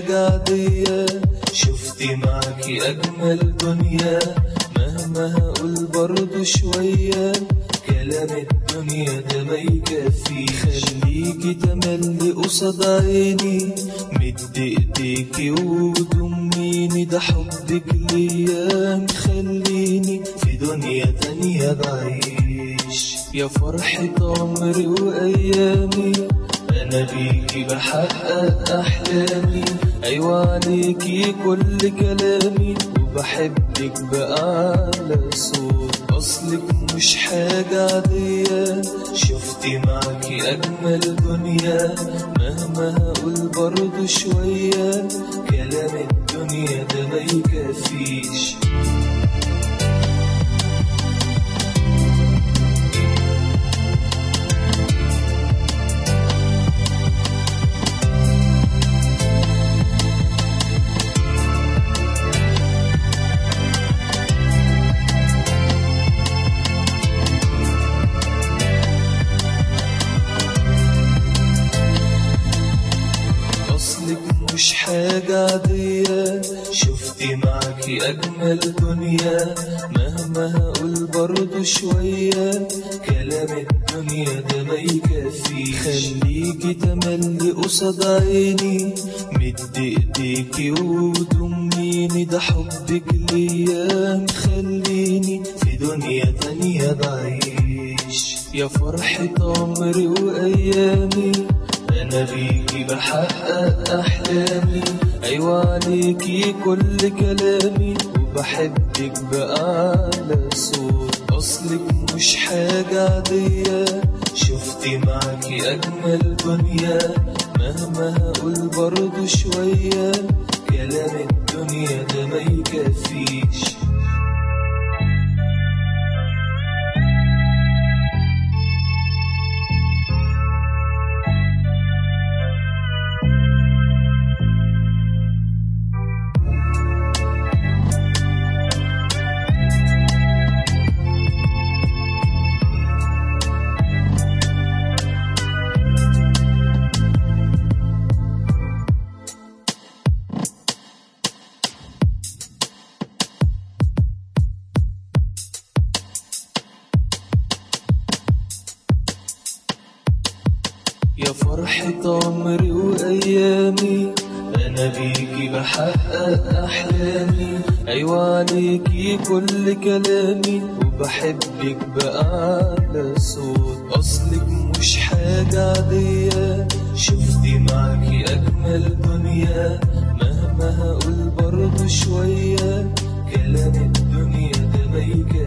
حاجة عادية شفتي معاكي أجمل دنيا مهما هقول برضو شوية كلام الدنيا ده ما يكفي خليكي تملي قصاد عيني مد ايديكي وضميني ده حبك ليا مخليني في دنيا تانية بعيش يا فرحة عمري وأيامي أنا بيكي بحقق أحلامي أيوة عليكي كل كلامي وبحبك بأعلى صوت أصلك مش حاجة عادية شفتي معاكي أجمل دنيا مهما هقول برضو شوية كلام الدنيا ده ما يكفيش أصلك مش حاجة عادية شفتي معاكي أجمل دنيا مهما هقول برضو شوية كلام الدنيا ده ما يكفي خليكي تملي قصاد عيني مد ايديكي وضميني ده حبك ليا مخليني في دنيا تانية بعيش يا فرحة عمري وأيامي أنا بيكي بحقق أحلامي أيوة عليكي كل كلامي وبحبك بأعلى صوت أصلك مش حاجة عادية شفتي معاكي أجمل دنيا مهما هقول برضو شوية كلام الدنيا ده ما يكفيش يا فرحة عمري وأيامي أنا بيكي بحقق أحلامي أيوة عليكي كل كلامي وبحبك بأعلى صوت أصلك مش حاجة عادية شفتي معاكي أجمل دنيا مهما هقول برضو شوية كلام الدنيا ده ما يكفي